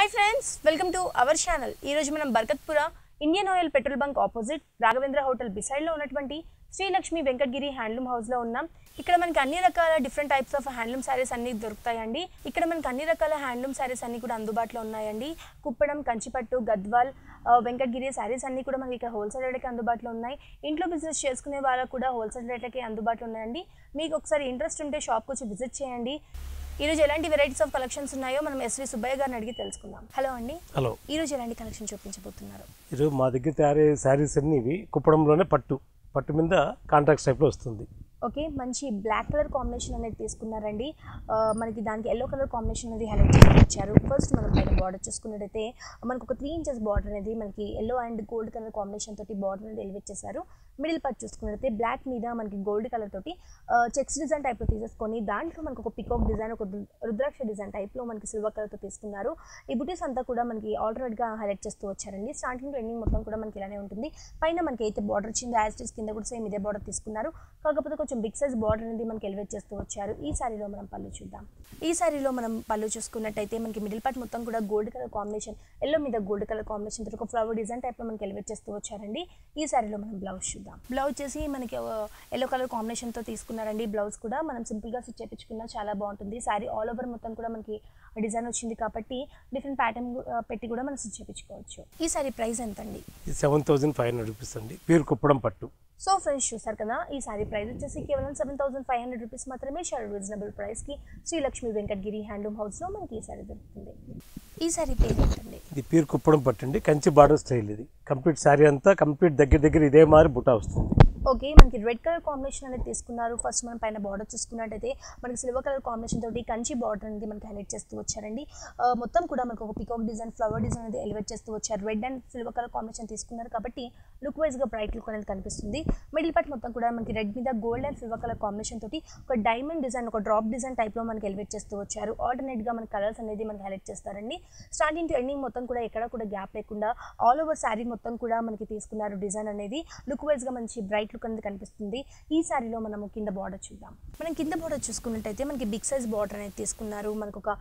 Hi friends welcome to our channel ఈ రోజు మనం Barkatpura Indian Oil petrol bunk opposite Raghavendra hotel beside లో ఉన్నటువంటి శ్రీలక్ష్మి వెంకటగిరి హ్యాండ్లూమ్ హౌస్ లో ఉన్నాం ఇక్కడ మనకి అన్ని రకాల different types of handloom saris అన్ని దొరుకుతాయండి ఇక్కడ మనకి అన్ని రకాల హ్యాండ్లూమ్ శారీస్ అన్ని కూడా అందుబాటులో ఉన్నాయండి కుప్పడం కంచిపట్టు గద్వాల్ ఆ, వెంకటగిరి శారీస్ అన్ని కూడా మనకి ఇక్కడ హోల్సేల్ రేట్లకి అందుబాటులో ఉన్నాయి ఇంట్లో బిజినెస్ చేసుకునే వాళ్ళకు కూడా హోల్సేల్ రేట్లకి అందుబాటులో ఉన్నాయండి మీకు ఒకసారి ఇంట్రెస్ట్ ఉంటే షాప్కి వచ్చి విజిట్ చేయండి ఈ రోజు ఎలాంటి వెరైటీస్ ఆఫ్ కలెక్షన్స్ ఉన్నాయో మనం ఎస్వి సుబ్బయ్య గారిని అడిగి తెలుసుకుందాం హలో అండి హలో ఈ రోజు ఎలాంటి కలెక్షన్ చూపించబోతున్నారు ఈరోజు మా దగ్గర తయారయ్యే శారీస్ అన్ని ఇవి కుప్పడంలోనే పట్టు పట్టు మీద కాంట్రాక్ట్ టైప్లో వస్తుంది ఓకే మంచి బ్లాక్ కలర్ కాంబినేషన్ అనేది తీసుకున్నారండి ఆ, మనకి దానికి ఎల్లో కలర్ కాంబినేషన్ అనేది హైలైట్ చేసి ఇచ్చారు ఫస్ట్ మనం పైన బార్డర్ చూసుకున్నట్టయితే మనకు ఒక త్రీ ఇంచెస్ బార్డర్ అనేది మనకి yellow and gold colour combination తోటి బార్డర్ అనేది ఎలివేట్ చేశారు మిడిల్ పార్ట్ చూసుకున్నట్టయితే బ్లాక్ మీద మనకి గోల్డ్ కలర్ తోటి చెక్స్ డిజైన్ టైప్లో తీసేసుకొని దాంట్లో మనకు ఒక పికాక్ డిజైన్ ఒక రు- రుద్రాక్ష డిజైన్ టైప్లో మనకి సిల్వర్ కలర్తో తీసుకున్నారు ఈ బుటీస్ అంతా కూడా మనకి ఆల్టర్నేట్గా హైలైట్ చేస్తూ వచ్చారండి స్టార్టింగ్ టు ఎండింగ్ మొత్తం కూడా మనకి ఇలానే ఉంటుంది పైన మనకి అయితే బార్డర్ వచ్చిందో యాజ్ కింద కూడా సేమ్ ఇదే బార్డర్ తీసుకున్నారు కాకపోతే కొంచెం బిగ్ సైజ్ బార్డర్ అనేది మనకి ఎలివేట్ చేస్తూ వచ్చారు ఈ సారీలో మనం పళ్ళు చూద్దాం ఈ సారీలో మనం పళ్ళు చూసుకున్నట్టయితే మనకి మిడిల్ పార్ట్ మొత్తం కూడా గోల్డ్ కలర్ కాంబినేషన్ ఎల్లో మీద గోల్డ్ కలర్ కాంబినేషన్ తో ఒక ఫ్లవర్ డిజైన్ టైప్లో మనకి ఎలివేట్ చేస్తూ వచ్చారండి ఈ సారీలో మనం బ్లౌజ్ చూద్దాం బ్లౌజ్ చేసి మనకి ఎల్లో కలర్ కాంబినేషన్తో తీసుకున్నారండి బ్లౌజ్ కూడా మనం సింపుల్గా స్టిచ్ చేయించుకున్నా చాలా బాగుంటుంది సారీ ఆల్ ఓవర్ మొత్తం కూడా మనకి డిజైన్ వచ్చింది కాబట్టి డిఫరెంట్ ప్యాటర్న్ పెట్టి కూడా మనం స్టిచ్ చేయించుకోవచ్చు ఈ సారీ ప్రైస్ ఎంత అండి ఇది seven thousand five hundred rupees అండి ప్యూర్ కుప్పడం పట్టు సో ఫ్రెండ్స్ చూసారు కదా ఈ సారీ ప్రైస్ వచ్చేసి కేవలం seven thousand five hundred rupees మాత్రమే చాలా రీజనబుల్ ప్రైస్కి శ్రీలక్ష్మి వెంకటగిరి హ్యాండ్లూమ్ హౌస్లో మనకి ఈ సారీ దొరుకుతుంది ఈ సారీ పేరు ఏంటండి ఇది ప్యూర్ కుప్పడం పట్టు అండి కంచి బార్డర్ స్టైల్ ఇది కంప్లీట్ శారీ అంతా కంప్లీట్ దగ్గర దగ్గర ఇదే మారి బుటా వస్తుంది ఓకే మనకి రెడ్ కలర్ కాంబినేషన్ అనేది తీసుకున్నారు ఫస్ట్ మనం పైన బార్డర్ చూసుకున్నట్టయితే మనకి సిల్వర్ కలర్ కాంబినేషన్ తోటి కంచి బార్డర్ అనేది మనకి హైలైట్ చేస్తూ వచ్చారండి ఆ, మొత్తం కూడా మనకు ఒక పికాక్ డిజైన్ ఫ్లవర్ డిజైన్ అనేది ఎలివేట్ చేస్తూ వచ్చారు red and silver colour combination తీసుకున్నారు కాబట్టి లుక్ వైజ్గా బ్రైట్ లుక్ అనేది కనిపిస్తుంది మిడిల్ పార్ట్ మొత్తం కూడా మనకి రెడ్ మీద gold and silver colour combination తోటి ఒక డైమండ్ డిజైన్ ఒక డ్రాప్ డిజైన్ టైప్లో మనకి ఎలివేట్ చేస్తూ వచ్చారు ఆల్టర్నేట్గా మన కలర్స్ అనేది మనకి హైలైట్ చేస్తారండి స్టార్టింగ్ టు ఎండింగ్ మొత్తం కూడా ఎక్కడ కూడా గ్యాప్ లేకుండా ఆల్ ఓవర్ శారీ మొత్తం కూడా మనకి తీసుకున్నారు డిజైన్ అనేది లుక్ వైజ్గా మంచి బ్రైట్ లుక్ అనేది కనిపిస్తుంది ఈ శారీలో మనము కింద బార్డర్ చూద్దాం మనం కింద బార్డర్ చూసుకున్నట్టయితే మనకి బిగ్ సైజ్ బార్డర్ అనేది తీసుకున్నారు మనకు ఒక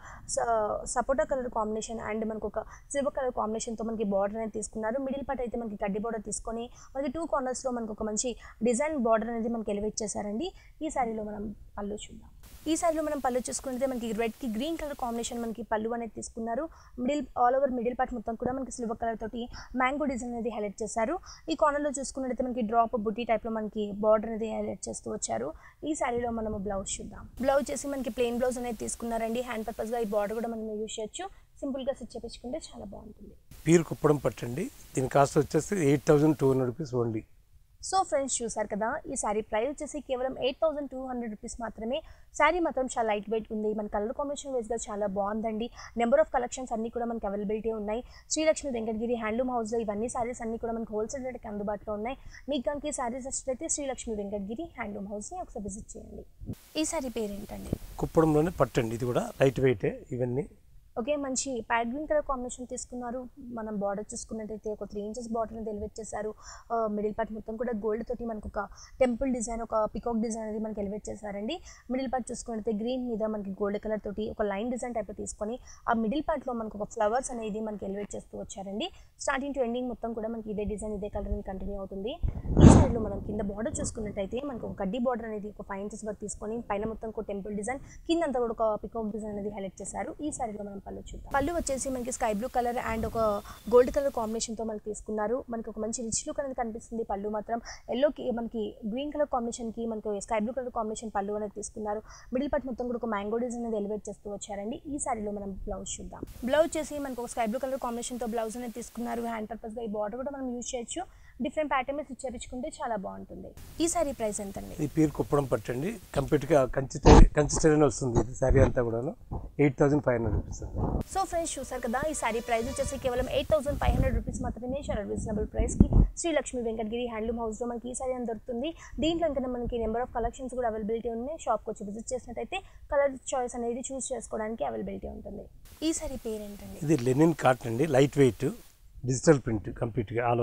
సపోటా కలర్ కాంబినేషన్ అండ్ మనకు ఒక సిల్వర్ కలర్ కాంబినేషన్తో మనకి బార్డర్ అనేది తీసుకున్నారు మిడిల్ పార్ట్ అయితే మనకి గడ్డి బార్డర్ తీసుకొని మనకి టూ కార్నర్స్లో మనకు ఒక మంచి డిజైన్ బార్డర్ అనేది మనకి ఎలివేట్ చేశారండి ఈ శారీలో మనం పళ్ళు చూద్దాం ఈ సారీలో మనం పళ్ళు చూసుకుంటే మనకి రెడ్కి గ్రీన్ కలర్ కాంబినేషన్ మనకి పళ్ళు అనేది తీసుకున్నారు middle all over middle part మొత్తం కూడా మనకి సిల్వర్ కలర్ తోటి మ్యాంగో డిజైన్ అనేది హైలైట్ చేశారు ఈ కార్నర్లో చూసుకున్నట్టయితే మనకి డ్రాప్ బుటీ టైప్లో మనకి బార్డర్ అనేది హైలైట్ చేస్తూ వచ్చారు ఈ సారీలో మనము బ్లౌజ్ చూద్దాం బ్లౌజ్ చేసి మనకి ప్లెయిన్ బ్లౌజ్ అనేది తీసుకున్నారండి హ్యాండ్ పర్పస్గా ఈ బార్డర్ కూడా మనం యూజ్ చేయొచ్చు సింపుల్గా స్టిచ్ చేపించుకుంటే చాలా బాగుంటుంది ప్యూర్ కుప్పడం పట్టు అండి దీని కాస్ట్ వచ్చేసి eight thousand two hundred rupees only so friends చూసారు కదా ఈ శారీ ప్రైస్ వచ్చేసి కేవలం eight thousand two hundred rupees మాత్రమే శారీ మాత్రం చాలా లైట్ వెయిట్ ఉంది మన కలర్ కాంబినేషన్ వైజ్గా చాలా బాగుందండి నెంబర్ ఆఫ్ కలెక్షన్స్ అన్ని కూడా మనకి అవైలబిలిటీ ఉన్నాయి శ్రీలక్ష్మి వెంకటగిరి హ్యాండ్లూమ్ హౌస్లో ఇవన్నీ శారీస్ అన్ని కూడా మనకి హోల్సేల్ రేట్కి అందుబాటులో ఉన్నాయి మీకు కనుక ఈ శారీస్ వచ్చినట్లయితే శ్రీలక్ష్మి వెంకటగిరి హ్యాండ్లూమ్ హౌస్ని ఒకసారి విజిట్ చేయండి ఈ శారీ పేరు ఏంటండి కుప్పడంలోనే పట్టు అండి ఇది కూడా లైట్ వెయిటే ఇవన్నీ ఓకే మంచి ప్యాడ్ గ్రీన్ కలర్ కాంబినేషన్ తీసుకున్నారు మనం బార్డర్ చూసుకున్నట్టయితే ఒక త్రీ ఇంచెస్ బార్డర్ అనేది ఎలివేట్ చేశారు మిడిల్ పార్ట్ మొత్తం కూడా గోల్డ్ తోటి మనకు ఒక టెంపుల్ డిజైన్ ఒక పికాక్ డిజైన్ అనేది మనకి ఎలివేట్ చేశారండి మిడిల్ పార్ట్ చూసుకున్నట్టయితే గ్రీన్ మీద మనకి గోల్డ్ కలర్ తోటి ఒక లైన్ డిజైన్ టైప్ తీసుకొని ఆ మిడిల్ పార్ట్లో మనకు ఒక ఫ్లవర్స్ అనేది మనకి ఎలివేట్ చేస్తూ వచ్చారండి స్టార్టింగ్ టు ఎండింగ్ మొత్తం కూడా మనకి ఇదే డిజైన్ ఇదే కలర్ అనేది కంటిన్యూ అవుతుంది ఈ సైడ్లో మనం కింద బార్డర్ చూసుకున్నట్టయితే మనకు ఒక గడ్డి బార్డర్ అనేది ఒక ఫైవ్ ఇంచెస్ వరకు తీసుకొని పైన మొత్తం ఒక టెంపుల్ డిజైన్ కింద అంతా కూడా ఒక పికాక్ డిజైన్ అనేది హైలైట్ చేశారు ఈ సారీలో మనం పళ్ళు చూద్దాం పళ్ళు వచ్చేసి మనకి స్కై బ్లూ కలర్ అండ్ ఒక గోల్డ్ కలర్ కాంబినేషన్తో మనకి తీసుకున్నారు మనకి ఒక మంచి రిచ్ లుక్ అనేది కనిపిస్తుంది పళ్ళు మాత్రం ఎల్లోకి మనకి గ్రీన్ కలర్ కాంబినేషన్కి మనకి స్కై బ్లూ కలర్ కాంబినేషన్ పళ్ళు అనేది తీసుకున్నారు మిడిల్ పార్ట్ మొత్తం కూడా ఒక మ్యాంగో డిజైన్ అనేది ఎలివేట్ చేస్తూ వచ్చారండి ఈ సారీలో మనం బ్లౌజ్ చూద్దాం బ్లౌజ్ చేసి మనకు ఒక స్కై బ్లూ కలర్ కాంబినేషన్తో బ్లౌజ్ అనేది తీసుకున్నారు హ్యాండ్ పర్పస్గా ఈ బార్డర్ కూడా మనం యూజ్ చేయొచ్చు డిఫరెంట్ ప్యాటర్న్ మీద స్టిచ్ చేయించుకుంటే చాలా బాగుంటుంది ఈ సారీ ప్రైస్ ఎంత అండి ఇది ప్యూర్ కుప్పడం పట్టు అండి కంప్లీట్గా కంచి స్టైల్ కంచి స్టైల్ వస్తుంది ఇది శారీ అంతా కూడాను eight thousand five hundred rupees అండి సో ఫ్రెండ్స్ చూసారు కదా ఈ సారీ ప్రైస్ వచ్చేసి కేవలం eight thousand five hundred rupees మాత్రమే చాలా రీజనబుల్ ప్రైస్కి శ్రీలక్ష్మి వెంకటగిరి హ్యాండ్లూమ్ హౌస్లో మనకి ఈ సారీ అని దొరుకుతుంది దీంట్లో ఇంకా మనకి నెంబర్ ఆఫ్ కలెక్షన్స్ కూడా అవైలబిలిటీ ఉన్నాయి షాప్కి వచ్చి విజిట్ చేసినట్టయితే కలర్ చాయిస్ అనేది చూస్ చేసుకోవడానికి అవైలబిలిటీ ఉంటుంది ఈ సారీ పేరు ఏంటండి ఇది లెనిన్ కాటన్ అండి లైట్ వెయిట్ డిజిటల్ ప్రింట్ కంప్లీట్గా ఆల్ ఓవర్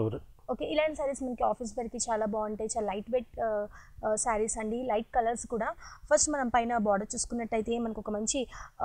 ఓకే ఇలాంటి శారీస్ మనకి ఆఫీస్ వేర్కి చాలా బాగుంటాయి చాలా లైట్ వెయిట్ శారీస్ అండి లైట్ కలర్స్ కూడా ఫస్ట్ మనం పైన బార్డర్ చూసుకున్నట్టయితే మనకు ఒక మంచి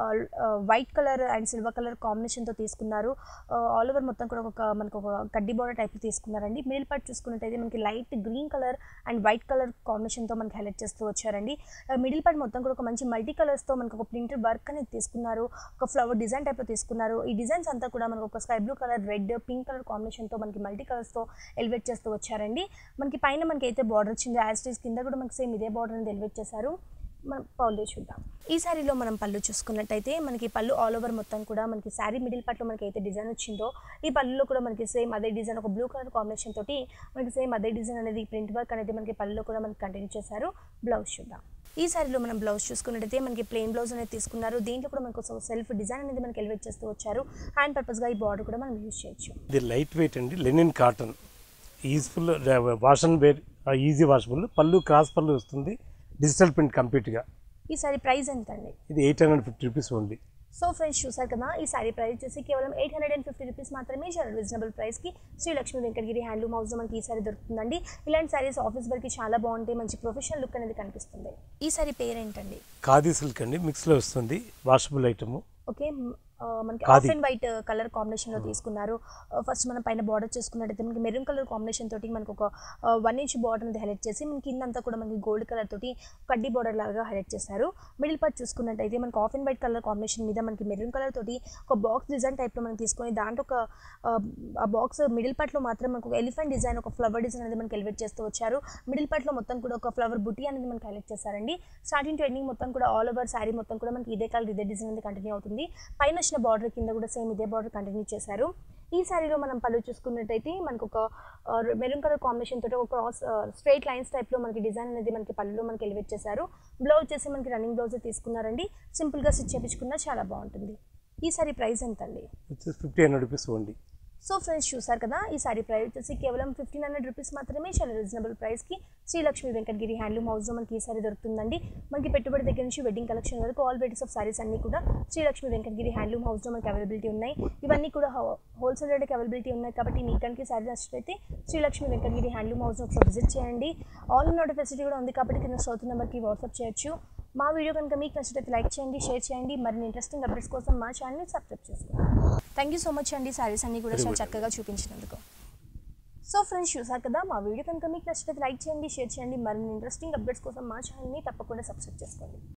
white colour and silver colour కాంబినేషన్తో తీసుకున్నారు ఆల్ ఓవర్ మొత్తం కూడా ఒక మనకు ఒక కడ్డీ బార్డర్ టైప్ తీసుకున్నారండి మిడిల్ పార్ట్ చూసుకున్నట్టయితే మనకి light green colour and white colour కాంబినేషన్తో మనకి హైలైట్ చేస్తూ వచ్చారండి మిడిల్ పార్ట్ మొత్తం కూడా ఒక మంచి మల్టీ కలర్స్తో మనకు ఒక ప్రింటెడ్ వర్క్ అనేది తీసుకున్నారు ఒక ఫ్లవర్ డిజైన్ టైప్లో తీసుకున్నారు ఈ డిజైన్స్ అంతా కూడా మనకు ఒక sky blue colour red pink colour కాంబినేషన్తో మనకి మల్టీ కలర్స్తో ఎలివేట్ చేస్తూ వచ్చారండి మనకి పైన మనకి అయితే బార్డర్ వచ్చిందో యాస్టీస్ కింద కూడా మనకి సేమ్ ఇదే బార్డర్ అనేది ఎలివేట్ చేశారు మనం పళ్ళు చూద్దాం ఈ శారీలో మనం పళ్ళు చూసుకున్నట్టయితే మనకి పళ్ళు ఆల్ ఓవర్ మొత్తం కూడా మనకి శారీ మిడిల్ పార్ట్లో మనకి అయితే డిజైన్ వచ్చిందో ఈ పళ్ళులో కూడా మనకి సేమ్ అదే డిజైన్ ఒక బ్లూ కలర్ కాంబినేషన్ తోటి మనకి సేమ్ అదే డిజైన్ అనేది ప్రింట్ వర్క్ అనేది మనకి పళ్ళులో కూడా మనకి కంటిన్యూ చేశారు బ్లౌజ్ చూద్దాం ఈ శారీలో మనం బ్లౌజ్ చూసుకున్నట్టయితే మనకి ప్లెయిన్ బ్లౌజ్ అనేది తీసుకున్నారు దీంట్లో కూడా మనకు సెల్ఫ్ డిజైన్ అనేది మనకి ఎలివేట్ చేస్తూ వచ్చారు హ్యాండ్ పర్పస్గా ఈ బార్డర్ కూడా మనం యూజ్ చేయొచ్చు ఇది లైట్ వెయిట్ అండి linen cotton easeful wash and wear easy washable పళ్ళు క్రాస్ పళ్ళు వస్తుంది డిజిటల్ ప్రింట్ కంప్లీట్గా ఈ సారీ ప్రైస్ ఎంత అండి ఇది eight hundred fifty rupees only so friends చూసారు కదా ఈ సారీ ప్రైస్ వచ్చేసి కేవలం eight hundred and fifty rupees మాత్రమే చాలా రీజనబుల్ ప్రైస్కి శ్రీ లక్ష్మీ వెంకటగిరి హ్యాండ్లూమ్ హౌస్లో మనకి ఈ సారీ దొరుకుతుందండి ఇలాంటి సారీస్ ఆఫీస్ వరకు చాలా బాగుంటాయి మంచి ప్రొఫెషనల్ లుక్ అనేది కనిపిస్తుంది ఈ సారీ పేరేంటండి ఖాదీ సిల్క్ అండి మిక్స్లో వస్తుంది వాషబుల్ ఐటమ్ ఓకే మ్, ఆ, మనకి khadi. Off and white colour కాంబినేషన్లో తీసుకున్నారు ఫస్ట్ మనం పైన బార్డర్ చూసుకున్నట్టయితే మనకి మెరూన్ కలర్ కాంబినేషన్ తోటి మనకు ఒక వన్ ఇంచ్ బార్డర్ అనేది హైలైట్ చేసి మనకి కిందంతా కూడా మనకి గోల్డ్ కలర్ తోటి కడ్డీ బార్డర్ లాగా హైలైట్ చేశారు మిడిల్ పార్ట్ చూసుకున్నట్టయితే మనకి off and white colour combination మీద మనకి మెరూన్ కలర్ తోటి ఒక బాక్స్ డిజైన్ టైప్లో మనం తీసుకొని దాంట్లో ఒక ఆ, ఆ బాక్స్ మిడిల్ పార్ట్లో మాత్రం మనకు ఒక ఎలిఫెంట్ డిజైన్ ఒక ఫ్లవర్ డిజైన్ అనేది మనకి ఎలివేట్ చేస్తూ వచ్చారు మిడిల్ పార్ట్లో మొత్తం కూడా ఒక ఫ్లవర్ బుటీ అనేది మనకి హైలైట్ చేశారండి స్టార్టింగ్ టు ఎండింగ్ మొత్తం కూడా ఆల్ ఓవర్ శారీ మొత్తం కూడా మనకి ఇదే కలర్ ఇదే డిజైన్ అనేది కంటిన్యూ అవుతుంది పైన వచ్చిన బార్డర్ కింద కూడా సేమ్ ఇదే బార్డర్ కంటిన్యూ చేశారు ఈ శారీలో మనం పళ్ళు చూసుకున్నట్టయితే మనకు ఒక మెరూన్ కలర్ కాంబినేషన్ తోటి ఒక క్రాస్ స్ట్రైట్ లైన్స్ టైప్లో మనకి డిజైన్ అనేది మనకి పళ్ళులో మనకి ఎలివేట్ చేశారు బ్లౌజ్ చేసి మనకి రన్నింగ్ బ్లౌజ్ తీసుకున్నారండి సింపుల్గా స్టిచ్ చేయించుకున్నా చాలా బాగుంటుంది ఈ సారీ ప్రైస్ ఎంత అండి వచ్చేసి fifty hundred rupees only so friends చూసారు కదా ఈ సారీ ప్రైస్ వచ్చేసి కేవలం ఫిఫ్టీన్ హండ్రెడ్ రూపీస్ మాత్రమే చాలా రీజనబుల్ ప్రైస్కి శ్రీలక్ష్మి వెంకటగిరి హ్యాండ్లూమ్ హౌస్లో మనకి ఈ సారీ దొరుకుతుందండి మనకి పెట్టుబడి దగ్గర నుంచి వెడ్డింగ్ కలెక్షన్ వరకు ఆల్ వెరైటీస్ ఆఫ్ సారీస్ అన్నీ కూడా శ్రీలక్ష్మి వెంకటగిరి హ్యాండ్లూమ్ హౌస్లో మనకి అవైలబిలిటీ ఉన్నాయి ఇవన్నీ కూడా హోల్సేల్ రేట్కి అవైలబిలిటీ ఉన్నాయి కాబట్టి మీ కనుక సారీ నచ్చినట్లయితే శ్రీలక్ష్మి వెంకటగిరి హ్యాండ్లూమ్ హౌస్లో ఒకసారి విజిట్ చేయండి ఆన్లైన్ ఆర్డర్ ఫెసిలిటీ కూడా ఉంది కాబట్టి కింద శ్రోత నెంబర్కి వాట్సాప్ చేయొచ్చు మా వీడియో కనుక మీకు నచ్చినట్లయితే లైక్ చేయండి షేర్ చేయండి మరిన్ని ఇంట్రెస్టింగ్ అప్డేట్స్ కోసం మా ఛానల్ని సబ్స్క్రైబ్ చేసుకోండి థ్యాంక్ యూ సో మచ్ అండి సారీస్ అన్ని కూడా చాలా చక్కగా చూపించినందుకు సో ఫ్రెండ్స్ చూసారు కదా మా వీడియో కనుక మీకు నచ్చినట్లయితే లైక్ చేయండి షేర్ చేయండి మరిన్ని ఇంట్రెస్టింగ్ అప్డేట్స్ కోసం మా ఛానల్ని తప్పకుండా సబ్స్క్రైబ్ చేసుకోండి